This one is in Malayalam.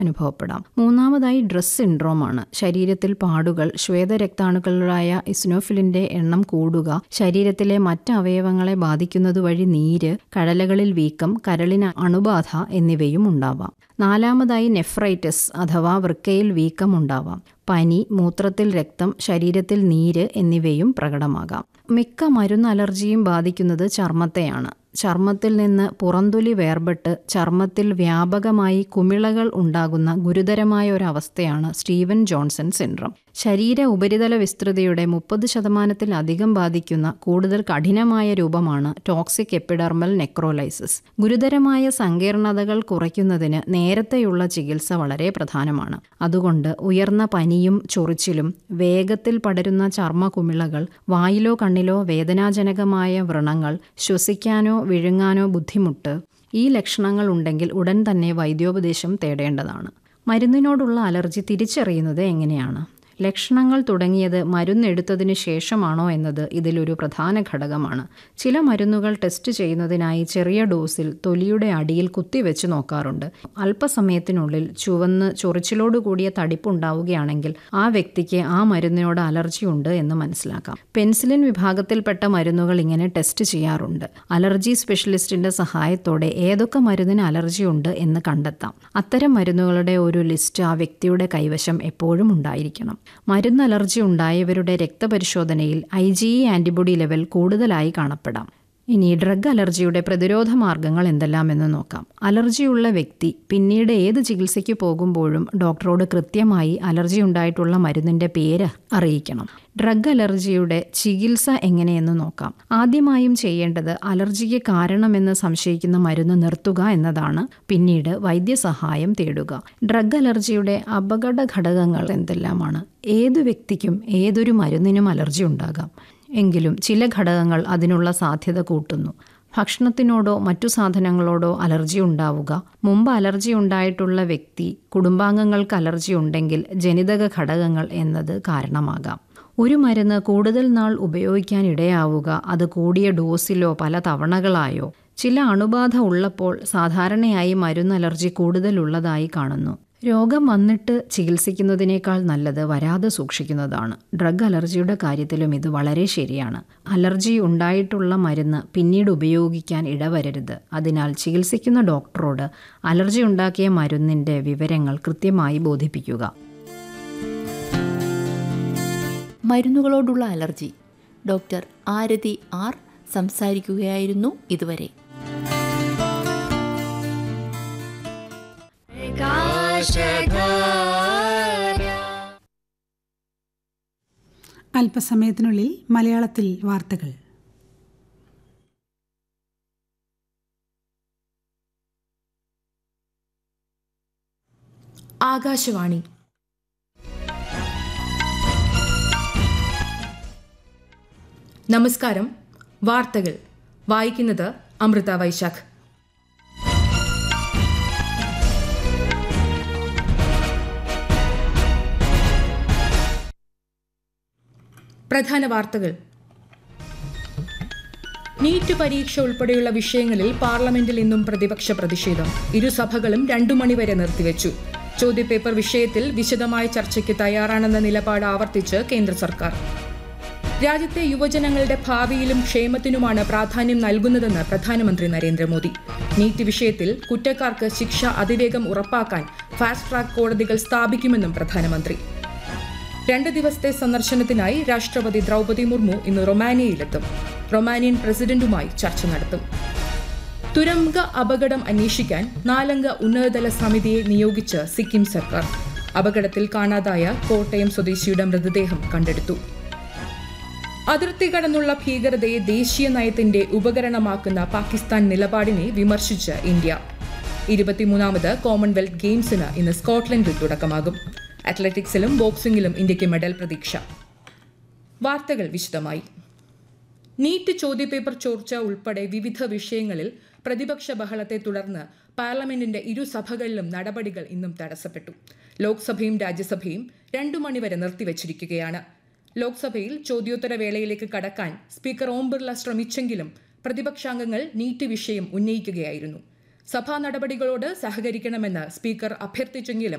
അനുഭവപ്പെടാം മൂന്നാമതായി ഡ്രസ് സിൻഡ്രോമാണ് ശരീരത്തിൽ പാടുകൾ ശ്വേതരക്താണുക്കളായ ഇസ്നോഫിലിന്റെ എണ്ണം കൂടുക ശരീരത്തിലെ മറ്റ് അവയവങ്ങളെ ബാധിക്കുന്നതുവഴി നീര് കഴലകളിൽ വീക്കം കരളിന് അണുബാധ എന്നിവയും ഉണ്ടാവാം നാലാമതായി നെഫ്രൈറ്റിസ് അഥവാ വൃക്കയിൽ വീക്കം ഉണ്ടാവാം പനി മൂത്രത്തിൽ രക്തം ശരീരത്തിൽ നീര് എന്നിവയും പ്രകടമാകാം മിക്ക മരുന്ന് അലർജിയും ബാധിക്കുന്നത് ചർമ്മത്തെയാണ് ചർമ്മത്തിൽ നിന്ന് പുറന്തൊലി വേർപെട്ട് ചർമ്മത്തിൽ വ്യാപകമായി കുമിളകൾ ഉണ്ടാകുന്ന ഗുരുതരമായ ഒരു അവസ്ഥയാണ് സ്റ്റീവൻ ജോൺസൺ സിൻഡ്രം ശരീര ഉപരിതല വിസ്തൃതിയുടെ മുപ്പത് ശതമാനത്തിലധികം ബാധിക്കുന്ന കൂടുതൽ കഠിനമായ രൂപമാണ് ടോക്സിക് എപ്പിഡർമൽ നെക്രോലൈസിസ് ഗുരുതരമായ സങ്കീർണതകൾ കുറയ്ക്കുന്നതിന് നേരത്തെയുള്ള ചികിത്സ വളരെ പ്രധാനമാണ് അതുകൊണ്ട് ഉയർന്ന പനിയും ചൊറിച്ചിലും വേഗത്തിൽ പടരുന്ന ചർമ്മ കുമിളകൾ വായിലോ കണ്ണിലോ വേദനാജനകമായ വ്രണങ്ങൾ ശ്വസിക്കാനോ വിഴുങ്ങാനോ ബുദ്ധിമുട്ട് ഈ ലക്ഷണങ്ങൾ ഉണ്ടെങ്കിൽ ഉടൻ തന്നെ വൈദ്യോപദേശം തേടേണ്ടതാണ് മരുന്നിനോടുള്ള അലർജി തിരിച്ചറിയുന്നത് എങ്ങനെയാണ് ലക്ഷണങ്ങൾ തുടങ്ങിയത് മരുന്നെടുത്തതിന് ശേഷമാണോ എന്നത് ഇതിലൊരു പ്രധാന ഘടകമാണ് ചില മരുന്നുകൾ ടെസ്റ്റ് ചെയ്യുന്നതിനായി ചെറിയ ഡോസിൽ തൊലിയുടെ അടിയിൽ കുത്തിവെച്ച് നോക്കാറുണ്ട് അല്പസമയത്തിനുള്ളിൽ ചുവന്ന് ചൊറിച്ചിലോട് കൂടിയ തടിപ്പുണ്ടാവുകയാണെങ്കിൽ ആ വ്യക്തിക്ക് ആ മരുന്നിനോട് അലർജി ഉണ്ട് എന്ന് മനസ്സിലാക്കാം പെൻസിലിൻ വിഭാഗത്തിൽപ്പെട്ട മരുന്നുകൾ ഇങ്ങനെ ടെസ്റ്റ് ചെയ്യാറുണ്ട് അലർജി സ്പെഷ്യലിസ്റ്റിന്റെ സഹായത്തോടെ ഏതൊക്കെ മരുന്നിന് അലർജി ഉണ്ട് എന്ന് കണ്ടെത്താം അത്തരം മരുന്നുകളുടെ ഒരു ലിസ്റ്റ് ആ വ്യക്തിയുടെ കൈവശം എപ്പോഴും ഉണ്ടായിരിക്കണം മരുന്ന് അലർജി ഉണ്ടായവരുടെ രക്തപരിശോധനയിൽ I G E antibody level കൂടുതലായി കാണപ്പെടാം ഇനി ഡ്രഗ് അലർജിയുടെ പ്രതിരോധ മാർഗങ്ങൾ എന്തെല്ലാമെന്ന് നോക്കാം അലർജിയുള്ള വ്യക്തി പിന്നീട് ഏത് ചികിത്സയ്ക്ക് പോകുമ്പോഴും ഡോക്ടറോട് കൃത്യമായി അലർജി ഉണ്ടായിട്ടുള്ള മരുന്നിന്റെ പേര് അറിയിക്കണം ഡ്രഗ് അലർജിയുടെ ചികിത്സ എങ്ങനെയെന്ന് നോക്കാം ആദ്യമായും ചെയ്യേണ്ടത് അലർജിക്ക് കാരണമെന്ന് സംശയിക്കുന്ന മരുന്ന് നിർത്തുക എന്നതാണ് പിന്നീട് വൈദ്യസഹായം തേടുക ഡ്രഗ് അലർജിയുടെ അപകട ഘടകങ്ങൾ എന്തെല്ലാമാണ് ഏതു വ്യക്തിക്കും ഏതൊരു മരുന്നിനും അലർജി ഉണ്ടാകാം എങ്കിലും ചില ഘടകങ്ങൾ അതിനുള്ള സാധ്യത കൂട്ടുന്നു ഭക്ഷണത്തിനോടോ മറ്റു സാധനങ്ങളോടോ അലർജി ഉണ്ടാവുക മുമ്പ് അലർജി ഉണ്ടായിട്ടുള്ള വ്യക്തി കുടുംബാംഗങ്ങൾക്ക് അലർജി ഉണ്ടെങ്കിൽ ജനിതക ഘടകങ്ങൾ എന്നത് കാരണമാകാം ഒരു മരുന്ന് കൂടുതൽ നാൾ ഉപയോഗിക്കാൻ ഇടയാവുക അത് കൂടിയ ഡോസിലോ പല തവണകളായോ ചില അണുബാധ ഉള്ളപ്പോൾ സാധാരണയായി മരുന്ന് അലർജി കൂടുതലുള്ളതായി കാണുന്നു രോഗം വന്നിട്ട് ചികിത്സിക്കുന്നതിനേക്കാൾ നല്ലത് വരാതെ സൂക്ഷിക്കുന്നതാണ് ഡ്രഗ് അലർജിയുടെ കാര്യത്തിലും ഇത് വളരെ ശരിയാണ് അലർജി ഉണ്ടായിട്ടുള്ള മരുന്ന് പിന്നീട് ഉപയോഗിക്കാൻ ഇടവരരുത് അതിനാൽ ചികിത്സിക്കുന്ന ഡോക്ടറോട് അലർജി ഉണ്ടാക്കിയ മരുന്നിൻ്റെ വിവരങ്ങൾ കൃത്യമായി ബോധിപ്പിക്കുക മരുന്നുകളോടുള്ള അലർജി ഡോക്ടർ ആരതി ആർ സംസാരിക്കുകയായിരുന്നു ഇതുവരെ അല്പസമയത്തിനുള്ളിൽ മലയാളത്തിൽ വാർത്തകൾ ആകാശവാണി നമസ്കാരം വാർത്തകൾ വായിക്കുന്നത് അമൃത വൈശാഖ് പ്രധാന വാർത്തകൾ നീറ്റ് പരീക്ഷ ഉൾപ്പെടെയുള്ള വിഷയങ്ങളിൽ പാർലമെന്റിൽ ഇന്നും പ്രതിപക്ഷ പ്രതിഷേധം ഇരുസഭകളും രണ്ടു മണിവരെ നിർത്തിവെച്ചു ചോദ്യപേപ്പർ വിഷയത്തിൽ വിശദമായ ചർച്ചയ്ക്ക് തയ്യാറാണെന്ന നിലപാട് ആവർത്തിച്ച് കേന്ദ്ര സർക്കാർ രാജ്യത്തെ യുവജനങ്ങളുടെ ഭാവിയിലും ക്ഷേമത്തിനുമാണ് പ്രാധാന്യം നൽകുന്നതെന്ന് പ്രധാനമന്ത്രി നരേന്ദ്രമോദി നീറ്റ് വിഷയത്തിൽ കുറ്റക്കാർക്ക് ശിക്ഷ അതിവേഗം ഉറപ്പാക്കാൻ ഫാസ്റ്റ് ട്രാക്ക് കോടതികൾ സ്ഥാപിക്കുമെന്നും പ്രധാനമന്ത്രി രണ്ട് ദിവസത്തെ സന്ദർശനത്തിനായി രാഷ്ട്രപതി ദ്രൗപദി മുർമു ഇന്ന് റൊമാനിയയിലെത്തും റൊമാനിയൻ പ്രസിഡന്റുമായി ചർച്ച നടത്തും തുരങ്ക അപകടം അന്വേഷിക്കാൻ നാലംഗ ഉന്നതതല സമിതിയെ നിയോഗിച്ച് സിക്കിം സർക്കാർ അപകടത്തിൽ കാണാതായ കോട്ടയം സ്വദേശിയുടെ മൃതദേഹം കണ്ടെടുത്തു അതിർത്തി കടന്നുള്ള ഭീകരതയെ ദേശീയ നയത്തിന്റെ ഉപകരണമാക്കുന്ന പാകിസ്ഥാൻ നിലപാടിനെ വിമർശിച്ച് ഇന്ത്യ ഇരുപത്തിമൂന്നാമത് കോമൺവെൽത്ത് ഗെയിംസിന് ഇന്ന് സ്കോട്ട്ലൻഡിൽ തുടക്കമാകും അത്ലറ്റിക്സിലും ബോക്സിംഗിലും ഇന്ത്യയ്ക്ക് മെഡൽ പ്രതീക്ഷ വാർത്തകൾ വിശദമായി നീറ്റ് ചോദ്യപേപ്പർ ചോർച്ച ഉൾപ്പെടെ വിവിധ വിഷയങ്ങളിൽ പ്രതിപക്ഷ ബഹളത്തെ തുടർന്ന് പാർലമെന്റിന്റെ ഇരുസഭകളിലും നടപടികൾ ഇന്നും തടസ്സപ്പെട്ടു ലോക്സഭയും രാജ്യസഭയും രണ്ടു മണിവരെ നിർത്തിവച്ചിരിക്കുകയാണ് ലോക്സഭയിൽ ചോദ്യോത്തര വേളയിലേക്ക് കടക്കാൻ സ്പീക്കർ ഓം ബിർള ശ്രമിച്ചെങ്കിലും പ്രതിപക്ഷാംഗങ്ങൾ നീറ്റ് വിഷയം ഉന്നയിക്കുകയായിരുന്നു സഭാ നടപടികളോട് സഹകരിക്കണമെന്ന് സ്പീക്കർ അഭ്യർത്ഥിച്ചെങ്കിലും